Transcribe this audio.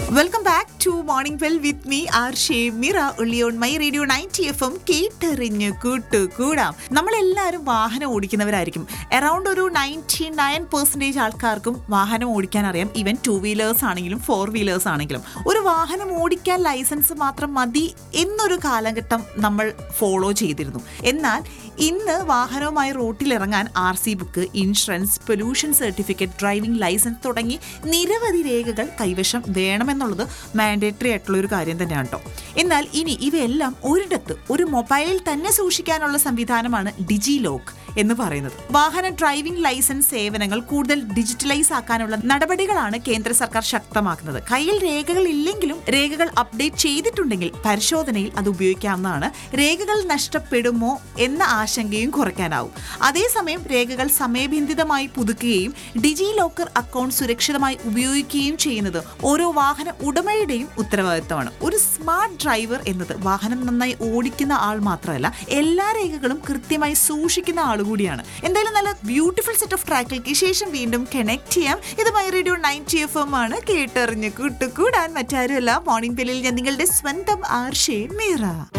welcome back to morning well with me R ഷേമിറ ഉള്ളിയോൺ my radio ninety F M കേട്ടെറിഞ്ഞ് കൂട്ടുകൂടാം നമ്മളെല്ലാവരും വാഹനം ഓടിക്കുന്നവരായിരിക്കും അറൗണ്ട് ഒരു നയൻറ്റി നയൻ പെർസെൻറ്റേജ് ആൾക്കാർക്കും വാഹനം ഓടിക്കാൻ അറിയാം ഈവൻ ടു വീലേഴ്സ് ആണെങ്കിലും ഫോർ വീലേഴ്സ് ആണെങ്കിലും ഒരു വാഹനം ഓടിക്കാൻ ലൈസൻസ് മാത്രം മതി എന്നൊരു കാലഘട്ടം നമ്മൾ ഫോളോ ചെയ്തിരുന്നു എന്നാൽ ഇന്ന് വാഹനവുമായി റോട്ടിലിറങ്ങാൻ R C book insurance pollution certificate driving licence തുടങ്ങി നിരവധി രേഖകൾ കൈവശം വേണമെന്നുള്ളത് മാൻഡേറ്ററി ആയിട്ടുള്ള ഒരു കാര്യം തന്നെയാണ് കേട്ടോ എന്നാൽ ഇനി ഇവയെല്ലാം ഒരിടത്ത് ഒരു മൊബൈലിൽ തന്നെ സൂക്ഷിക്കാനുള്ള സംവിധാനമാണ് ഡിജി ലോക്ക് എന്ന് പറയുന്നത് വാഹന ഡ്രൈവിംഗ് ലൈസൻസ് സേവനങ്ങൾ കൂടുതൽ ഡിജിറ്റലൈസ് ആക്കാനുള്ള നടപടികളാണ് കേന്ദ്ര സർക്കാർ ശക്തമാക്കുന്നത് കയ്യിൽ രേഖകൾ ഇല്ലെങ്കിലും രേഖകൾ അപ്ഡേറ്റ് ചെയ്തിട്ടുണ്ടെങ്കിൽ പരിശോധനയിൽ അത് ഉപയോഗിക്കാവുന്നതാണ് രേഖകൾ നഷ്ടപ്പെടുമോ എന്ന ആശങ്കയും കുറയ്ക്കാനാവും അതേസമയം രേഖകൾ സമയബന്ധിതമായി പുതുക്കുകയും ഡിജി ലോക്കർ അക്കൗണ്ട് സുരക്ഷിതമായി ഉപയോഗിക്കുകയും ചെയ്യുന്നത് ഓരോ വാഹന ഉടമയുടെയും ഉത്തരവാദിത്തമാണ് ഒരു സ്മാർട്ട് ഡ്രൈവർ എന്നത് വാഹനം നന്നായി ഓടിക്കുന്ന ആൾ മാത്രമല്ല എല്ലാ രേഖകളും കൃത്യമായി സൂക്ഷിക്കുന്ന ആൾ കൂടിയാണ് എന്തായാലും നല്ല ബ്യൂട്ടിഫുൾ സെറ്റ് ഓഫ് ട്രാക്കിലേക്ക് ശേഷം വീണ്ടും കണക്ട് ചെയ്യാം ഇത് my radio ninety F M ആണ് കേട്ടറിഞ്ഞ് കൂട്ടുകൂടാൻ മറ്റാരുമല്ല മോർണിംഗ് പെല്ലിൽ ഞാൻ നിങ്ങളുടെ സ്വന്തം ആർഷേ മീറ